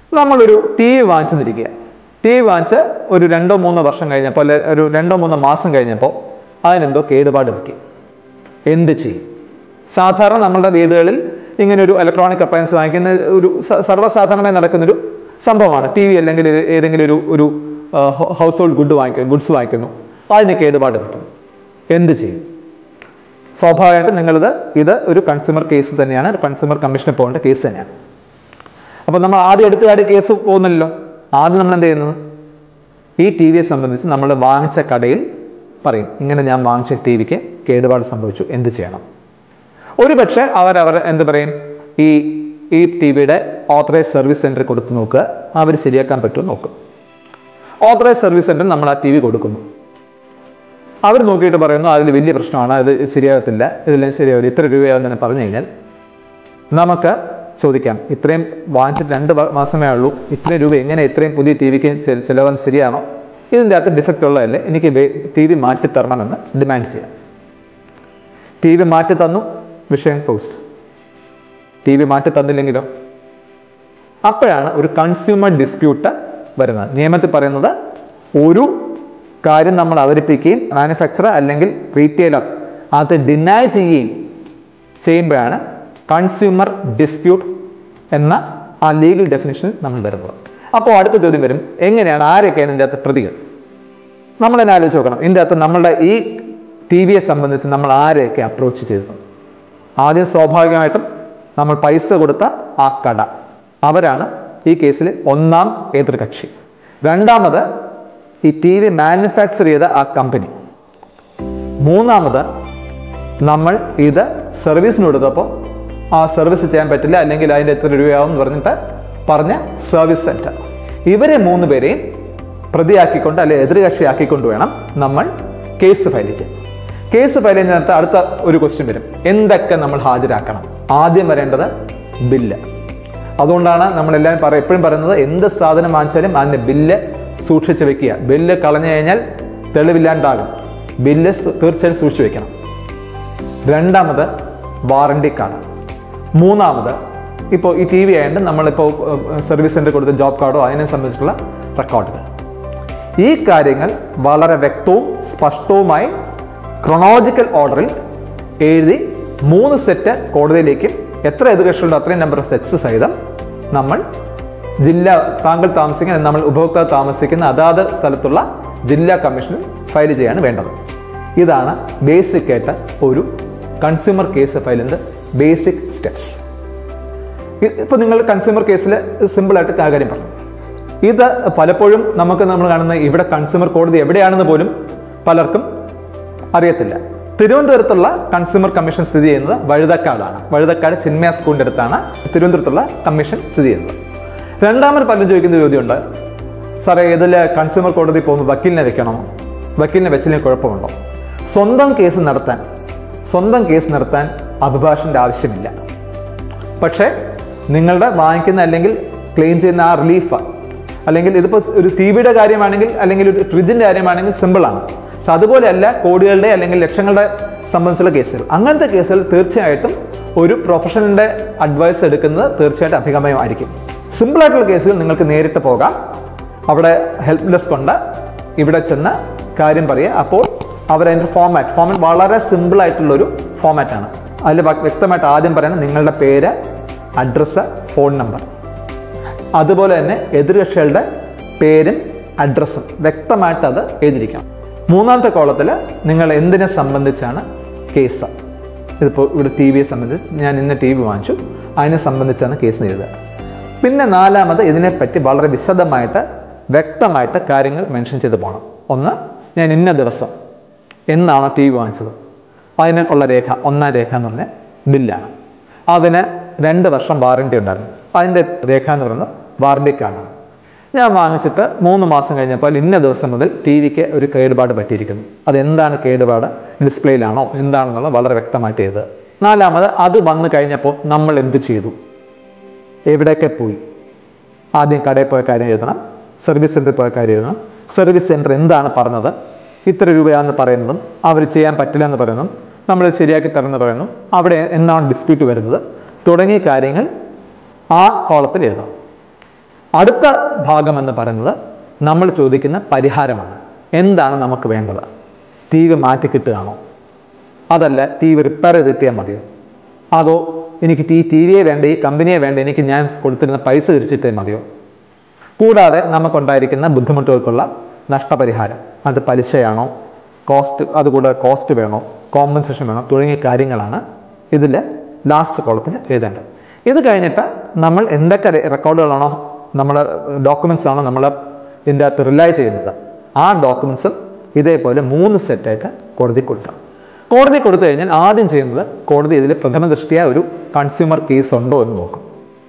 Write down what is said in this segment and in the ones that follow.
നമ്മളൊരു T V വാങ്ങിച്ചെന്നിരിക്കുക T V വാങ്ങിച്ച് ഒരു രണ്ടോ മൂന്നോ വർഷം കഴിഞ്ഞപ്പോൾ അല്ലെ ഒരു രണ്ടോ മൂന്നോ മാസം കഴിഞ്ഞപ്പോൾ അതിനെന്തോ കേടുപാട് പറ്റി എന്ത് ചെയ്യും സാധാരണ നമ്മുടെ വീടുകളിൽ ഇങ്ങനെ ഒരു ഇലക്ട്രോണിക് അപ്ലയൻസ് വാങ്ങിക്കുന്ന ഒരു സ- സർവ്വസാധാരണമായി നടക്കുന്നൊരു സംഭവമാണ് ടി വി അല്ലെങ്കിൽ ഒരു- ഏതെങ്കിലും ഒരു ഒരു ഹൗസ് ഹോൾഡ് ഗുഡ് വാങ്ങിക്കുന്നു ഗുഡ്സ് വാങ്ങിക്കുന്നു അതിന് കേടുപാട് പറ്റും എന്ത് ചെയ്യും സ്വാഭാവികമായിട്ടും നിങ്ങളിത് ഇത് ഒരു കൺസ്യൂമർ കേസ് തന്നെയാണ് കൺസ്യൂമർ കമ്മീഷനിൽ പോകേണ്ട കേസ് തന്നെയാണ് അപ്പോൾ നമ്മൾ ആദ്യം എടുത്തു കാര്യം കേസ് പോകുന്നില്ലല്ലോ ആദ്യം നമ്മൾ എന്ത് ചെയ്യുന്നത് ഈ ടി വിയെ സംബന്ധിച്ച് നമ്മൾ വാങ്ങിച്ച കടയിൽ പറയും ഇങ്ങനെ ഞാൻ വാങ്ങിച്ച ടി വിക്ക് കേടുപാട് സംഭവിച്ചു എന്ത് ചെയ്യണം ഒരു പക്ഷേ അവരവർ എന്ത് പറയും ഈ ഈ ടി വിയുടെ ഓത്തറൈസ് സർവീസ് സെൻറ്ററിൽ കൊടുത്ത് നോക്കുക അവർ ശരിയാക്കാൻ പറ്റുമോ നോക്കും ഓത്തറൈസ് സർവീസ് സെൻറ്ററിൽ നമ്മൾ ആ ടി വി കൊടുക്കുന്നു അവർ നോക്കിയിട്ട് പറയുന്നു അതിൽ വലിയ പ്രശ്നമാണ് അത് ശരിയാകത്തില്ല ഇതെല്ലാം ശരിയാവില്ല ഇത്ര രൂപയാവുമെന്ന് പറഞ്ഞു കഴിഞ്ഞാൽ നമുക്ക് ചോദിക്കാം ഇത്രയും വാങ്ങിച്ചിട്ട് രണ്ട് വ- മാസമേ ഉള്ളൂ ഇത്രയും രൂപ എങ്ങനെ ഇത്രയും പുതിയ ടി വിക്ക് ചിലവെന്ന് ശരിയാണോ ഇതിൻ്റെ അകത്ത് ഡിഫക്റ്റ് ഉള്ളതല്ലേ എനിക്ക് ടി വി മാറ്റി തരണമെന്ന് ഡിമാൻഡ് ചെയ്യാം ടി വി മാറ്റി തന്നു വിഷയം ക്ലോസ്ഡ് ടി വി മാറ്റി തന്നില്ലെങ്കിലോ അപ്പോഴാണ് ഒരു കൺസ്യൂമർ ഡിസ്പ്യൂട്ട് വരുന്നത് നിയമത്തിൽ പറയുന്നത് ഒരു കാര്യം നമ്മൾ അവതരിപ്പിക്കുകയും മാനുഫാക്ചറർ അല്ലെങ്കിൽ റീറ്റെയിലർ അത് ഡിനൈ ചെയ്യുകയും ചെയ്യുമ്പോഴാണ് കൺസ്യൂമർ ഡിസ്പ്യൂട്ട് എന്ന ആ ലീഗൽ ഡെഫിനേഷൻ നമ്മൾ വരുന്നത് അപ്പോൾ അടുത്ത ചോദ്യം വരും എങ്ങനെയാണ് ആരൊക്കെയാണ് ഇതിൻ്റെ അകത്ത് പ്രതികൾ നമ്മൾ തന്നെ ആലോചിച്ച് നോക്കണം ഇതിൻ്റെ അകത്ത് നമ്മളുടെ ഈ ടി വിയെ സംബന്ധിച്ച് നമ്മൾ ആരെയൊക്കെ അപ്രോച്ച് ചെയ്തത് ആദ്യം സ്വാഭാവികമായിട്ടും നമ്മൾ പൈസ കൊടുത്ത ആ കട അവരാണ് ഈ കേസിൽ ഒന്നാം എതിർകക്ഷി രണ്ടാമത് ഈ ടി വി മാനുഫാക്ചർ ചെയ്ത ആ കമ്പനി മൂന്നാമത് നമ്മൾ ഇത് സർവീസിന് കൊടുത്തപ്പോൾ ആ സർവീസ് ചെയ്യാൻ പറ്റില്ല അല്ലെങ്കിൽ അതിൻ്റെ എത്ര രൂപയാവും എന്ന് പറഞ്ഞിട്ട് പറഞ്ഞ സർവീസ് സെൻറ്റർ ഇവരെ മൂന്ന് പേരെയും പ്രതിയാക്കിക്കൊണ്ട് അല്ലെ എതിർകക്ഷിയാക്കിക്കൊണ്ട് വേണം നമ്മൾ കേസ് ഫയൽ ചെയ്യാൻ കേസ് ഫയൽ ചെയ്യുന്ന നേരത്തെ അടുത്ത ഒരു ക്വസ്റ്റ്യൻ വരും എന്തൊക്കെ നമ്മൾ ഹാജരാക്കണം ആദ്യം വരേണ്ടത് ബില്ല് അതുകൊണ്ടാണ് നമ്മളെല്ലാവരും പറ എപ്പോഴും പറയുന്നത് എന്ത് സാധനം വാങ്ങിച്ചാലും അതിൻ്റെ ബില്ല് സൂക്ഷിച്ച് വെക്കുക ബില്ല് കളഞ്ഞു കഴിഞ്ഞാൽ തെളിവില്ലാണ്ടാകും ബില്ല് സ് തീർച്ചയായും സൂക്ഷിച്ച് വെക്കണം രണ്ടാമത് വാറണ്ടി കാർഡ് മൂന്നാമത് ഇപ്പോൾ ഈ ടി വി ആയതുകൊണ്ട് നമ്മളിപ്പോൾ സർവീസ് സെൻറ്റർ കൊടുത്ത ജോബ് കാർഡോ അതിനെ സംബന്ധിച്ചിട്ടുള്ള റെക്കോർഡുകൾ ഈ കാര്യങ്ങൾ വളരെ വ്യക്തവും സ്പഷ്ടവുമായി ക്രൊണോളജിക്കൽ ഓർഡറിൽ എഴുതി മൂന്ന് സെറ്റ് കോടതിയിലേക്കും എത്ര എതിർകക്ഷികളുടെ അത്രയും നമ്പർ സെറ്റ്സ് സഹിതം നമ്മൾ ജില്ല താങ്കൾ താമസിക്കുന്ന നമ്മൾ ഉപഭോക്താവ് താമസിക്കുന്ന അതാത് സ്ഥലത്തുള്ള ജില്ലാ കമ്മീഷനിൽ ഫയൽ ചെയ്യാണ് വേണ്ടത് ഇതാണ് ബേസിക് ആയിട്ട് ഒരു കൺസ്യൂമർ കേസ് ഫയലിൻ്റെ ബേസിക് സ്റ്റെപ്സ് ഇപ്പോൾ നിങ്ങൾ കൺസ്യൂമർ കേസിൽ സിമ്പിളായിട്ട് കാര്യം പറഞ്ഞു ഇത് പലപ്പോഴും നമുക്ക് നമ്മൾ കാണുന്ന ഇവിടെ കൺസ്യൂമർ കോടതി എവിടെയാണെന്ന് പോലും പലർക്കും അറിയത്തില്ല തിരുവനന്തപുരത്തുള്ള കൺസ്യൂമർ കമ്മീഷൻ സ്ഥിതി ചെയ്യുന്നത് വഴുതക്കാടാണ് വഴുതക്കാട് ചിന്മയ സ്കൂളിൻ്റെ അടുത്താണ് തിരുവനന്തപുരത്തുള്ള കമ്മീഷൻ സ്ഥിതി ചെയ്യുന്നത് രണ്ടാമത് പലരും ചോദിക്കുന്ന ചോദ്യമുണ്ട് സാറേ ഇതിൽ കൺസ്യൂമർ കോടതി പോകുമ്പോൾ വക്കീലിനെ വെക്കണമോ വക്കീലിനെ വെച്ചില്ലെങ്കിൽ കുഴപ്പമുണ്ടോ സ്വന്തം കേസ് നടത്താൻ സ്വന്തം കേസ് നടത്താൻ അഭിഭാഷൻ്റെ ആവശ്യമില്ല പക്ഷേ നിങ്ങളുടെ വാങ്ങിക്കുന്ന അല്ലെങ്കിൽ ക്ലെയിം ചെയ്യുന്ന ആ റിലീഫ് അല്ലെങ്കിൽ ഇതിപ്പോൾ ഒരു ടി വിയുടെ കാര്യമാണെങ്കിൽ അല്ലെങ്കിൽ ഒരു ഫ്രിഡ്ജിൻ്റെ കാര്യമാണെങ്കിൽ സിമ്പിളാണ് പക്ഷെ അതുപോലെയല്ല കോടികളുടെ അല്ലെങ്കിൽ ലക്ഷങ്ങളുടെ സംബന്ധിച്ചുള്ള കേസുകൾ അങ്ങനത്തെ കേസുകൾ തീർച്ചയായിട്ടും ഒരു പ്രൊഫഷണലിൻ്റെ അഡ്വൈസ് എടുക്കുന്നത് തീർച്ചയായിട്ടും അഭികാമ്യമായിരിക്കും സിമ്പിളായിട്ടുള്ള കേസുകൾ നിങ്ങൾക്ക് നേരിട്ട് പോകാം അവിടെ ഹെൽപ്പ് ഡെസ്ക് ഉണ്ട് ഇവിടെ ചെന്ന് കാര്യം പറയുക അപ്പോൾ അവരതിൻ്റെ ഫോമാറ്റ് ഫോമാറ്റ് വളരെ സിമ്പിൾ ആയിട്ടുള്ളൊരു ഫോമാറ്റാണ് അതിൽ വ- വ്യക്തമായിട്ട് ആദ്യം പറയണം നിങ്ങളുടെ പേര് അഡ്രസ്സ് ഫോൺ നമ്പർ അതുപോലെ തന്നെ എതിർകക്ഷികളുടെ പേരും അഡ്രസ്സും വ്യക്തമായിട്ട് അത് എഴുതിയിരിക്കണം മൂന്നാമത്തെ കോളത്തിൽ നിങ്ങൾ എന്തിനെ സംബന്ധിച്ചാണ് കേസ് ഇതിപ്പോൾ ഇവിടെ ടി വിയെ സംബന്ധിച്ച് ഞാൻ ഇന്ന് ടി വി വാങ്ങിച്ചു അതിനെ സംബന്ധിച്ചാണ് കേസ് എഴുതുക പിന്നെ നാലാമത് ഇതിനെപ്പറ്റി വളരെ വിശദമായിട്ട് വ്യക്തമായിട്ട് കാര്യങ്ങൾ മെൻഷൻ ചെയ്ത് പോകണം ഒന്ന് ഞാൻ ഇന്ന ദിവസം എന്നാണോ ടി വി വാങ്ങിച്ചത് അതിനുള്ള രേഖ ഒന്നാം രേഖ എന്ന് പറഞ്ഞാൽ ബില്ലാണ് അതിന് രണ്ട് വർഷം വാറണ്ടി ഉണ്ടായിരുന്നു അതിൻ്റെ രേഖ എന്ന് പറയുന്നത് വാറണ്ടി കാർഡാണ് ഞാൻ വാങ്ങിച്ചിട്ട് മൂന്ന് മാസം കഴിഞ്ഞപ്പോൾ ഇന്ന ദിവസം മുതൽ ടി വിക്ക് ഒരു കേടുപാട് പറ്റിയിരിക്കുന്നു അതെന്താണ് കേടുപാട് ഡിസ്പ്ലേയിലാണോ എന്താണെന്നുള്ളത് വളരെ വ്യക്തമായിട്ട് എഴുതുക നാലാമത് അത് വന്നു കഴിഞ്ഞപ്പോൾ നമ്മൾ എന്ത് ചെയ്തു എവിടെയൊക്കെ പോയി ആദ്യം കടയിൽ പോയ കാര്യം എഴുതണം സർവീസ് സെൻറ്ററിൽ പോയ കാര്യം എഴുതണം സർവീസ് സെൻറ്റർ എന്താണ് പറഞ്ഞത് ഇത്ര രൂപയാണെന്ന് പറയുന്നതും അവർ ചെയ്യാൻ പറ്റില്ല എന്ന് പറയുന്നതും നമ്മൾ ശരിയാക്കി തരുമെന്ന് പറയുന്നു അവിടെ എന്താണ് ഡിസ്പ്യൂട്ട് വരുന്നത് തുടങ്ങിയ കാര്യങ്ങൾ ആ കോളത്തിൽ എഴുതാം അടുത്ത ഭാഗം എന്ന് പറയുന്നത് നമ്മൾ ചോദിക്കുന്ന പരിഹാരമാണ് എന്താണ് നമുക്ക് വേണ്ടത് ടി വി മാറ്റി കിട്ടുകയാണോ അതല്ല ടി വി റിപ്പയർ ചെയ്ത് കിട്ടിയാൽ മതിയോ അതോ എനിക്ക് ഈ ടി വിയെ വേണ്ട ഈ കമ്പനിയെ വേണ്ട എനിക്ക് ഞാൻ കൊടുത്തിരുന്ന പൈസ തിരിച്ചിട്ടേ മതിയോ കൂടാതെ നമുക്കുണ്ടായിരിക്കുന്ന ബുദ്ധിമുട്ടുകൾക്കുള്ള നഷ്ടപരിഹാരം അത് പലിശയാണോ കോസ്റ്റ് അതുകൂടാതെ കോസ്റ്റ് വേണോ കോമ്പൻസേഷൻ വേണോ തുടങ്ങിയ കാര്യങ്ങളാണ് ഇതിൽ ലാസ്റ്റ് കോളത്തിൽ എഴുതേണ്ടത് ഇത് കഴിഞ്ഞിട്ട് നമ്മൾ എന്തൊക്കെ റെ- റെക്കോർഡുകളാണോ നമ്മളെ ഡോക്യുമെൻസ് ആണോ നമ്മൾ ഇതിൻ്റെ അകത്ത് റിലൈ ചെയ്യുന്നത് ആ ഡോക്യുമെൻസും ഇതേപോലെ മൂന്ന് സെറ്റായിട്ട് കോടതി കൊടുക്കണം കോടതി കൊടുത്തു കഴിഞ്ഞാൽ ആദ്യം ചെയ്യുന്നത് കോടതി ഇതിൽ പ്രഥമ ദൃഷ്ടിയ ഒരു കൺസ്യൂമർ കേസ് ഉണ്ടോ എന്ന് നോക്കും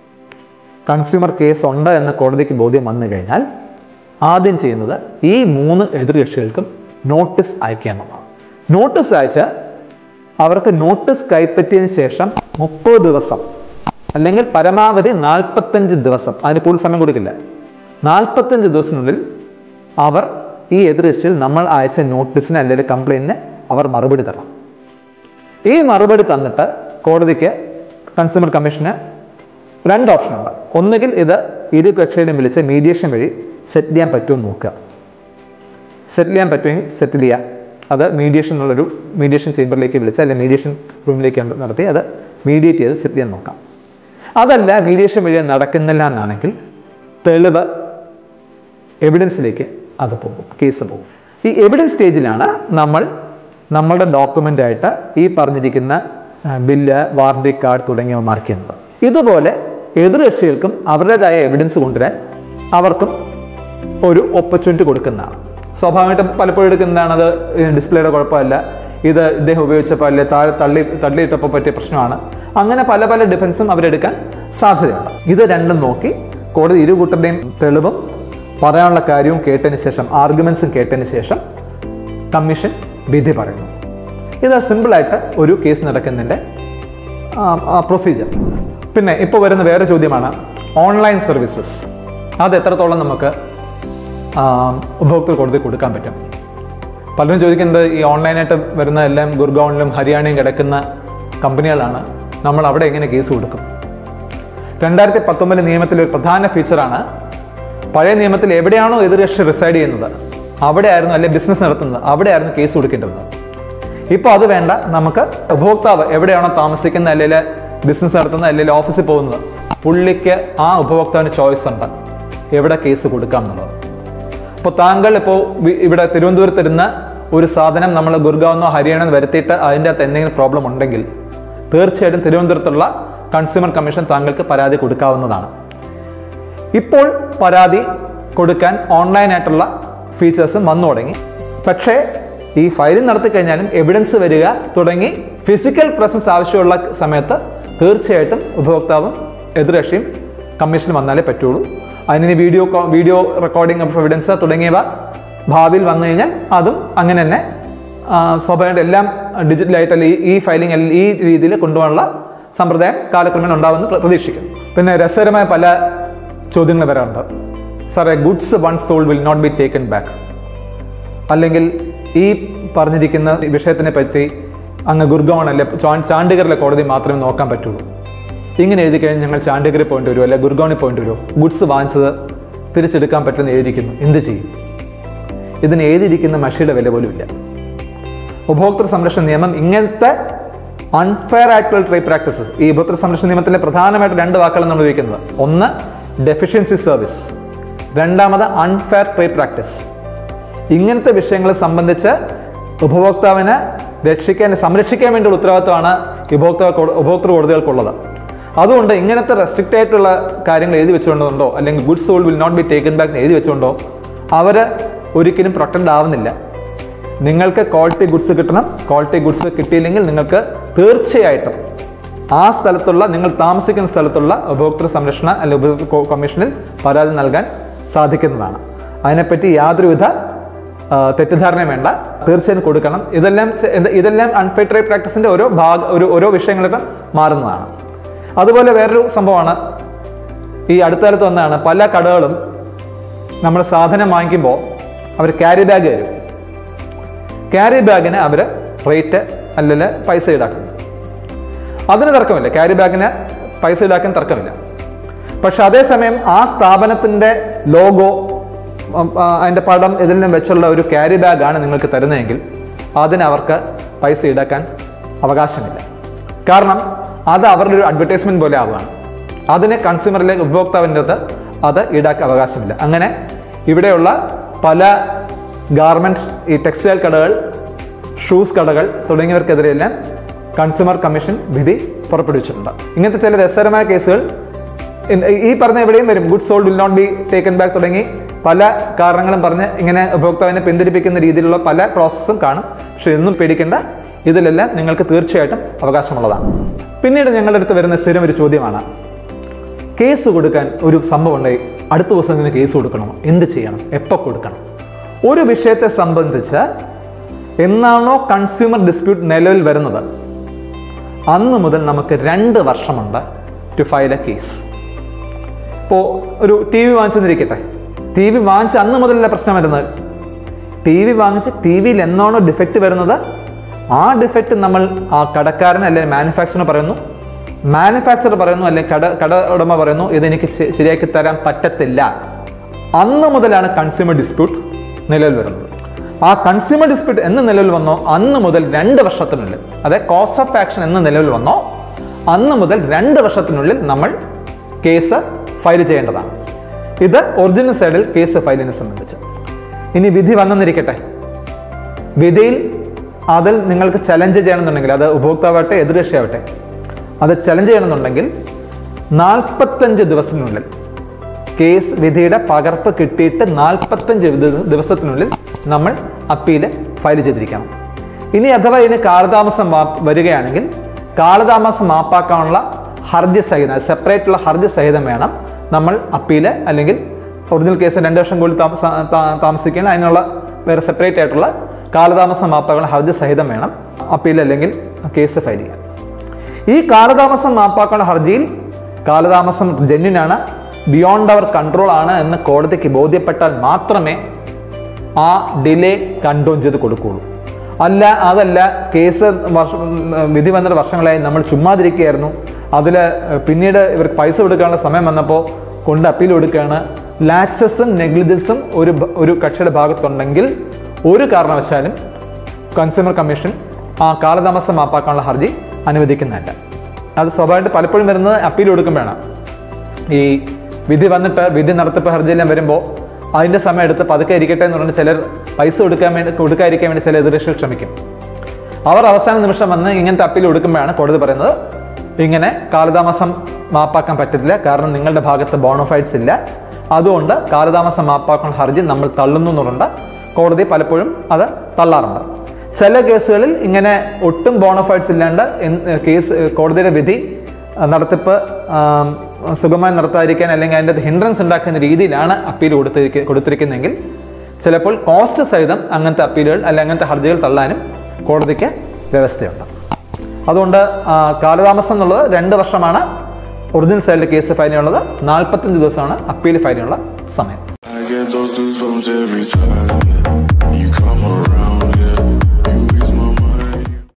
കൺസ്യൂമർ കേസ് ഉണ്ട് എന്ന് കോടതിക്ക് ബോധ്യം വന്നു കഴിഞ്ഞാൽ ആദ്യം ചെയ്യുന്നത് ഈ മൂന്ന് എതിർകക്ഷികൾക്കും നോട്ടീസ് അയക്കുക എന്നുള്ളതാണ് നോട്ടീസ് അയച്ച് അവർക്ക് നോട്ടീസ് കൈപ്പറ്റിയതിന് ശേഷം മുപ്പത് ദിവസം അല്ലെങ്കിൽ പരമാവധി നാൽപ്പത്തഞ്ച് ദിവസം അതിന് കൂടുതൽ സമയം കൊടുക്കില്ല നാൽപ്പത്തഞ്ച് ദിവസത്തിനുള്ളിൽ അവർ ഈ എതിർകക്ഷിയിൽ നമ്മൾ അയച്ച നോട്ടീസിന് അല്ലെങ്കിൽ കംപ്ലയിൻറ്റിന് അവർ മറുപടി തരണം ഈ മറുപടി തന്നിട്ട് കോടതിക്ക് കൺസ്യൂമർ കമ്മീഷന് രണ്ട് ഓപ്ഷനുണ്ട് ഒന്നുകിൽ ഇത് ഇരു കക്ഷികളെയും വിളിച്ച് മീഡിയേഷൻ വഴി സെറ്റിൽ ചെയ്യാൻ പറ്റുമോ നോക്കുക സെറ്റിൽ ചെയ്യാൻ പറ്റുമെങ്കിൽ സെറ്റിൽ ചെയ്യാം അത് മീഡിയേഷൻ എന്നുള്ളൊരു മീഡിയേഷൻ ചേംബറിലേക്ക് വിളിച്ച് അല്ലെങ്കിൽ മീഡിയേഷൻ റൂമിലേക്ക് നടത്തി അത് മീഡിയേറ്റ് ചെയ്ത് സെറ്റിൽ ചെയ്യാൻ നോക്കാം അതല്ല മീഡിയേഷൻ വഴി നടക്കുന്നില്ല എന്നാണെങ്കിൽ തെളിവ് എവിഡൻസിലേക്ക് അത് പോകും കേസ് പോകും ഈ എവിഡൻസ് സ്റ്റേജിലാണ് നമ്മൾ നമ്മളുടെ ഡോക്യുമെൻ്റ് ആയിട്ട് ഈ പറഞ്ഞിരിക്കുന്ന ആ, ബില്ല് വാറണ്ടി കാർഡ് തുടങ്ങിയവ മാർക്ക് ചെയ്യുന്നത് ഇതുപോലെ എതിർകക്ഷികൾക്കും അവരുടേതായ എവിഡൻസ് കൊണ്ടുവരാൻ അവർക്കും ഒരു ഓപ്പർച്യൂണിറ്റി കൊടുക്കുന്നതാണ് സ്വാഭാവികമായിട്ടും പലപ്പോഴും എടുക്കുന്നതാണത് ഡിസ്പ്ലേയുടെ കുഴപ്പമല്ല ഇത് ഇദ്ദേഹം ഉപയോഗിച്ചപ്പോൾ അല്ലെ താഴെ തള്ളി തള്ളിയിട്ടപ്പോൾ പറ്റിയ പ്രശ്നമാണ് അങ്ങനെ പല പല ഡിഫൻസും അവരെടുക്കാൻ സാധ്യതയുണ്ട് ഇത് രണ്ടും നോക്കി കോടതി ഇരു കൂട്ടരുടെയും തെളിവും പറയാനുള്ള കാര്യവും കേട്ടതിന് ശേഷം ആർഗ്യുമെന്റ്സും കേട്ടതിന് ശേഷം കമ്മീഷൻ വിധി പറയുന്നു ഇത് സിമ്പിളായിട്ട് ഒരു കേസ് നടക്കുന്നതിൻ്റെ പ്രൊസീജിയർ പിന്നെ ഇപ്പോൾ വരുന്ന വേറെ ചോദ്യമാണ് ഓൺലൈൻ സർവീസസ് അത് എത്രത്തോളം നമുക്ക് ആ, ഉപഭോക്തൃ കോടതി കൊടുക്കാൻ പറ്റും പലരും ചോദിക്കുന്നത് ഈ ഓൺലൈനായിട്ട് വരുന്ന എല്ലാം ഗുർഗാവണിലും ഹരിയാനയും കിടക്കുന്ന കമ്പനികളാണ് നമ്മൾ അവിടെ എങ്ങനെ കേസ് കൊടുക്കും രണ്ടായിരത്തി പത്തൊമ്പത് നിയമത്തിലെ ഒരു പ്രധാന ഫീച്ചറാണ് പഴയ നിയമത്തിൽ എവിടെയാണോ എതിർകക്ഷി റിസൈഡ് ചെയ്യുന്നത് അവിടെയായിരുന്നു അല്ലെ ബിസിനസ് നടത്തുന്നത് അവിടെയായിരുന്നു കേസ് കൊടുക്കേണ്ടത് ഇപ്പോൾ അത് വേണ്ട നമുക്ക് ഉപഭോക്താവ് എവിടെയാണോ താമസിക്കുന്നത് അല്ലെങ്കിൽ ബിസിനസ് നടത്തുന്നത് അല്ലെങ്കിൽ ഓഫീസിൽ പോകുന്നത് പുള്ളിക്ക് ആ ഉപഭോക്താവിന് ചോയ്സ് ഉണ്ട് എവിടെ കേസ് കൊടുക്കാം എന്നുള്ളത് അപ്പോൾ താങ്കൾ ഇപ്പോൾ ഇവിടെ തിരുവനന്തപുരത്ത് ഇരുന്ന ഒരു സാധനം നമ്മൾ ഗുർഗാവെന്നോ ഹരിയാണെന്നോ വരുത്തിയിട്ട് അതിൻ്റെ അകത്ത് എന്തെങ്കിലും പ്രോബ്ലം ഉണ്ടെങ്കിൽ തീർച്ചയായിട്ടും തിരുവനന്തപുരത്തുള്ള കൺസ്യൂമർ കമ്മീഷൻ താങ്കൾക്ക് പരാതി കൊടുക്കാവുന്നതാണ് ഇപ്പോൾ പരാതി കൊടുക്കാൻ ഓൺലൈനായിട്ടുള്ള ഫീച്ചേഴ്സും വന്നു തുടങ്ങി പക്ഷേ ഈ ഫയലിംഗ് നടത്തി കഴിഞ്ഞാലും എവിഡൻസ് വരിക തുടങ്ങി ഫിസിക്കൽ പ്രസൻസ് ആവശ്യമുള്ള സമയത്ത് തീർച്ചയായിട്ടും ഉപഭോക്താവും എതിർകക്ഷിയും കമ്മീഷന് വന്നാലേ പറ്റുള്ളൂ അതിന് video video recording of evidence തുടങ്ങിയവ ഭാവിയിൽ വന്നു കഴിഞ്ഞാൽ അതും അങ്ങനെ തന്നെ ആ, സ്വാഭാവികമായിട്ട് എല്ലാം ഡിജിറ്റലായിട്ട് അല്ലെങ്കിൽ ഈ ഫയലിംഗ് ഈ രീതിയിൽ കൊണ്ടുപോകാനുള്ള സമ്പ്രദായം കാലക്രമേണ ഉണ്ടാവുമെന്ന് പ്ര- പ്രതീക്ഷിക്കുന്നു പിന്നെ രസകരമായ പല ചോദ്യങ്ങൾ വരാറുണ്ട് സാറേ goods once sold will not be taken back അല്ലെങ്കിൽ ഈ പറഞ്ഞിരിക്കുന്ന വിഷയത്തിനെ പറ്റി അങ്ങ് ഗുർഗാവണല്ലേ ചാ- ചാണ്ടിഗറിലെ കോടതി മാത്രമേ നോക്കാൻ പറ്റുള്ളൂ ഇങ്ങനെ എഴുതി കഴിഞ്ഞാൽ ഞങ്ങൾ ചാണ്ടിഗറിൽ പോയിട്ട് വരുമോ അല്ലെ ഗുർഗാവണിൽ പോയിട്ട് വരുമോ ഗുഡ്സ് വാങ്ങിച്ചത് തിരിച്ചെടുക്കാൻ പറ്റുന്ന എഴുതിയിരിക്കുന്നു എന്ത് ചെയ്യും ഇതിന് എഴുതിയിരിക്കുന്ന മഷിയുടെ വില പോലും ഇല്ല ഉപഭോക്തൃ സംരക്ഷണ നിയമം ഇങ്ങനത്തെ അൺഫെയർ ആയിട്ടുള്ള ട്രേഡ് പ്രാക്ടീസസ് ഈ ഉപഭോക്തൃ സംരക്ഷണ നിയമത്തിലെ പ്രധാനമായിട്ട് രണ്ട് വാക്കുകളാണ് നമ്മൾ ഉപയോഗിക്കുന്നത് ഒന്ന് ഡെഫിഷ്യൻസി സർവീസ് രണ്ടാമത് അൺഫെയർ ട്രേഡ് പ്രാക്ടീസ് ഇങ്ങനത്തെ വിഷയങ്ങളെ സംബന്ധിച്ച് ഉപഭോക്താവിനെ രക്ഷിക്കാൻ സംരക്ഷിക്കാൻ വേണ്ടിയുള്ള ഉത്തരവാദിത്തമാണ് ഈ ഉപഭോക്താവ് കോ- ഉപഭോക്തൃ കോടതികൾക്കുള്ളത് അതുകൊണ്ട് ഇങ്ങനത്തെ റെസ്ട്രിക്റ്റ് ആയിട്ടുള്ള കാര്യങ്ങൾ എഴുതി വെച്ചുകൊണ്ടോ അല്ലെങ്കിൽ goods sold will not be taken back എഴുതി വെച്ചുകൊണ്ടോ അവർ ഒരിക്കലും പ്രൊട്ടക്ട് ആവുന്നില്ല നിങ്ങൾക്ക് ക്വാളിറ്റി ഗുഡ്സ് കിട്ടണം ക്വാളിറ്റി ഗുഡ്സ് കിട്ടിയില്ലെങ്കിൽ നിങ്ങൾക്ക് തീർച്ചയായിട്ടും ആ സ്ഥലത്തുള്ള നിങ്ങൾ താമസിക്കുന്ന സ്ഥലത്തുള്ള ഉപഭോക്തൃ സംരക്ഷണ അല്ലെങ്കിൽ ഉപഭോക്തൃ കോ- കമ്മീഷനിൽ പരാതി നൽകാൻ സാധിക്കുന്നതാണ് അതിനെപ്പറ്റി യാതൊരുവിധ ആ, തെറ്റിദ്ധാരണയും വേണ്ട തീർച്ചയായും കൊടുക്കണം ഇതെല്ലാം ചെ- ഇത് ഇതെല്ലാം അൺഫെയർ ട്രേഡ് പ്രാക്ടീസിന്റെ ഓരോ ഭാഗ ഒരു ഓരോ വിഷയങ്ങളൊക്കെ മാറുന്നതാണ് അതുപോലെ വേറൊരു സംഭവമാണ് ഈ അടുത്ത കാലത്ത് വന്നതാണ് പല കടകളും നമ്മൾ സാധനം വാങ്ങിക്കുമ്പോൾ അവർ ക്യാരി ബാഗ് തരും ക്യാരി ബാഗിന് അവർ റേറ്റ് അല്ലെങ്കിൽ പൈസ ഈടാക്കും അതിന് തർക്കമില്ല ക്യാരി ബാഗിന് പൈസ ഈടാക്കാൻ തർക്കമില്ല പക്ഷെ അതേസമയം ആ സ്ഥാപനത്തിൻ്റെ ലോഗോ അതിൻ്റെ പടം ഇതിലും വെച്ചുള്ള ഒരു ക്യാരി ബാഗാണ് നിങ്ങൾക്ക് തരുന്നതെങ്കിൽ അതിന് അവർക്ക് പൈസ ഈടാക്കാൻ അവകാശമില്ല കാരണം അത് അവരുടെ ഒരു അഡ്വർടൈസ്മെന്റ് പോലെ ആവുകയാണ് അതിന് കൺസ്യൂമറിലെ ഉപഭോക്താവിൻ്റെ അടുത്ത് അത് ഈടാക്കാൻ അവകാശമില്ല അങ്ങനെ ഇവിടെയുള്ള പല ഗാർമെൻറ്റ് ഈ ടെക്സ്റ്റൈൽ കടകൾ ഷൂസ് കടകൾ തുടങ്ങിയവർക്കെതിരെയെല്ലാം കൺസ്യൂമർ കമ്മീഷൻ വിധി പുറപ്പെടുവിച്ചിട്ടുണ്ട് ഇങ്ങനത്തെ ചില രസകരമായ കേസുകൾ ഇൻ- ഈ പറഞ്ഞ എവിടെയും വരും good sold will not be taken back തുടങ്ങി പല കാരണങ്ങളും പറഞ്ഞ് ഇങ്ങനെ ഉപഭോക്താവിനെ പിന്തിരിപ്പിക്കുന്ന രീതിയിലുള്ള പല പ്രോസസ്സും കാണും പക്ഷെ ഇതൊന്നും പേടിക്കേണ്ട ഇതിലെല്ലാം നിങ്ങൾക്ക് തീർച്ചയായിട്ടും അവകാശമുള്ളതാണ് പിന്നീട് ഞങ്ങളുടെ അടുത്ത് വരുന്ന സ്ഥിരം ഒരു ചോദ്യമാണ് കേസ് കൊടുക്കാൻ ഒരു സംഭവം ഉണ്ടെങ്കിൽ അടുത്ത ദിവസം തന്നെ കേസ് കൊടുക്കണോ എന്ത് ചെയ്യണം എപ്പോൾ കൊടുക്കണം ഒരു വിഷയത്തെ സംബന്ധിച്ച് എന്നാണോ കൺസ്യൂമർ ഡിസ്പ്യൂട്ട് നിലവിൽ വരുന്നത് അന്ന് മുതൽ നമുക്ക് രണ്ട് വർഷമുണ്ട് ടു ഫയൽ എ കേസ് ഇപ്പോൾ ഒരു ടി വി വാങ്ങിച്ചെന്നിരിക്കട്ടെ ടി വി വാങ്ങിച്ച് അന്ന് മുതലല്ല പ്രശ്നം വരുന്നത് ടി വി വാങ്ങിച്ച് ടി വിയിൽ എന്നാണോ ഡിഫക്റ്റ് വരുന്നത് ആ ഡിഫക്റ്റ് നമ്മൾ ആ കടക്കാരൻ അല്ലെങ്കിൽ മാനുഫാക്ചറർ പറയുന്നു മാനുഫാക്ചറർ പറയുന്നു അല്ലെങ്കിൽ കട കട ഉടമ പറയുന്നു ഇതെനിക്ക് ശ- ശരിയാക്കി തരാൻ പറ്റത്തില്ല അന്ന് മുതലാണ് കൺസ്യൂമർ ഡിസ്പ്യൂട്ട് നിലവിൽ വരുന്നത് ആ കൺസ്യൂമർ ഡിസ്പ്യൂട്ട് എന്ന് നിലവിൽ വന്നോ അന്ന് മുതൽ രണ്ട് വർഷത്തിനുള്ളിൽ അതായത് കോസ് ഓഫ് ആക്ഷൻ എന്ന് നിലവിൽ വന്നോ അന്ന് മുതൽ രണ്ട് വർഷത്തിനുള്ളിൽ നമ്മൾ കേസ് ഫയൽ ചെയ്യേണ്ടതാണ് ഇത് ഒറിജിനൽ സൈഡിൽ കേസ് ഫയലിനെ സംബന്ധിച്ച് ഇനി വിധി വന്നെന്നിരിക്കട്ടെ വിധിയിൽ അതിൽ നിങ്ങൾക്ക് ചലഞ്ച് ചെയ്യണമെന്നുണ്ടെങ്കിൽ അത് ഉപഭോക്താവട്ടെ എതിർകക്ഷിയാവട്ടെ അത് ചലഞ്ച് ചെയ്യണമെന്നുണ്ടെങ്കിൽ നാൽപ്പത്തഞ്ച് ദിവസത്തിനുള്ളിൽ കേസ് വിധിയുടെ പകർപ്പ് കിട്ടിയിട്ട് നാൽപ്പത്തഞ്ച് ദിവ- ദിവസത്തിനുള്ളിൽ നമ്മൾ അപ്പീല് ഫയൽ ചെയ്തിരിക്കണം ഇനി അഥവാ ഇതിന് കാലതാമസം മാ- വരികയാണെങ്കിൽ കാലതാമസം മാപ്പാക്കാനുള്ള ഹർജി സഹിതം സെപ്പറേറ്റ് ഉള്ള ഹർജി സഹിതം വേണം നമ്മൾ അപ്പീല് അല്ലെങ്കിൽ ഒറിജിനൽ കേസ് രണ്ട് വർഷം കൂടി താമസ താ- താമസിക്കുകയാണ് അതിനുള്ള വേറെ സെപ്പറേറ്റ് ആയിട്ടുള്ള കാലതാമസം മാപ്പാക്കാനുള്ള ഹർജി സഹിതം വേണം അപ്പീൽ അല്ലെങ്കിൽ കേസ് ഫയൽ ചെയ്യാൻ ഈ കാലതാമസം മാപ്പാക്കാനുള്ള ഹർജിയിൽ കാലതാമസം ജെന്യനാണ് ബിയോണ്ട് അവർ കൺട്രോൾ ആണ് എന്ന് കോടതിക്ക് ബോധ്യപ്പെട്ടാൽ മാത്രമേ ആ ഡിലേ കണ്ടോൺ ചെയ്ത് കൊടുക്കുകയുള്ളൂ അല്ല അതല്ല കേസ് വർഷം വിധി വന്നിട്ട് വർഷങ്ങളായി നമ്മൾ ചുമ്മാതിരിക്കുകയായിരുന്നു അതിൽ പിന്നീട് ഇവർക്ക് പൈസ കൊടുക്കാനുള്ള സമയം വന്നപ്പോൾ കൊണ്ട് അപ്പീൽ കൊടുക്കുകയാണ് ലാക്സസും നെഗ്ലിജൻസും ഒരു ഭ- ഒരു കക്ഷിയുടെ ഭാഗത്തുണ്ടെങ്കിൽ ഒരു കാരണവശാലും കൺസ്യൂമർ കമ്മീഷൻ ആ കാലതാമസം മാപ്പാക്കാനുള്ള ഹർജി അനുവദിക്കുന്നതല്ല അത് സ്വാഭാവികമായിട്ട് പലപ്പോഴും വരുന്നത് അപ്പീൽ കൊടുക്കുമ്പോഴാണ് ഈ വിധി വന്നിട്ട് വിധി നടത്തിപ്പ് ഹർജിയെല്ലാം വരുമ്പോൾ അതിൻ്റെ സമയം എടുത്ത് പതുക്കെ ഇരിക്കട്ടെ എന്ന് പറഞ്ഞിട്ട് ചിലർ പൈസ കൊടുക്കാൻ വേണ്ടി കൊടുക്കാതിരിക്കാൻ വേണ്ടി ചില എതിർകക്ഷികൾ ശ്രമിക്കും അവർ അവസാന നിമിഷം വന്ന് ഇങ്ങനത്തെ അപ്പീൽ കൊടുക്കുമ്പോഴാണ് കോടതി പറയുന്നത് ഇങ്ങനെ കാലതാമസം മാപ്പാക്കാൻ പറ്റത്തില്ല കാരണം നിങ്ങളുടെ ഭാഗത്ത് ബോണോഫൈഡ്സ് ഇല്ല അതുകൊണ്ട് കാലതാമസം മാപ്പാക്കാൻ ഹർജി നമ്മൾ തള്ളുന്നു എന്നുകൊണ്ട് കോടതി പലപ്പോഴും അത് തള്ളാറുണ്ട് ചില കേസുകളിൽ ഇങ്ങനെ ഒട്ടും ബോണോഫൈഡ്സ് ഇല്ലാണ്ട് എൻ- കേസ് കോടതിയുടെ വിധി ആ, നടത്തിപ്പ് ആം, സുഗമമായി നടത്താതിരിക്കാൻ അല്ലെങ്കിൽ അതിൻ്റെ ഹിൻഡ്രൻസ് ഉണ്ടാക്കുന്ന രീതിയിലാണ് അപ്പീൽ കൊടുത്തിരിക്ക കൊടുത്തിരിക്കുന്നതെങ്കിൽ ചിലപ്പോൾ കോസ്റ്റ് സഹിതം അങ്ങനത്തെ അപ്പീലുകൾ അല്ലെങ്കിൽ അങ്ങനത്തെ ഹർജികൾ തള്ളാനും കോടതിക്ക് വ്യവസ്ഥയുണ്ട് അതുകൊണ്ട് ആ, കാലതാമസം എന്നുള്ളത് രണ്ട് വർഷമാണ് ഒറിജിനൽ സൈഡിൽ കേസ് ഫയൽ ചെയ്യാനുള്ളത് നാൽപ്പത്തഞ്ച് ദിവസമാണ് അപ്പീൽ ഫയൽ ചെയ്യാനുള്ള സമയം I get those goosebumps every time you come around.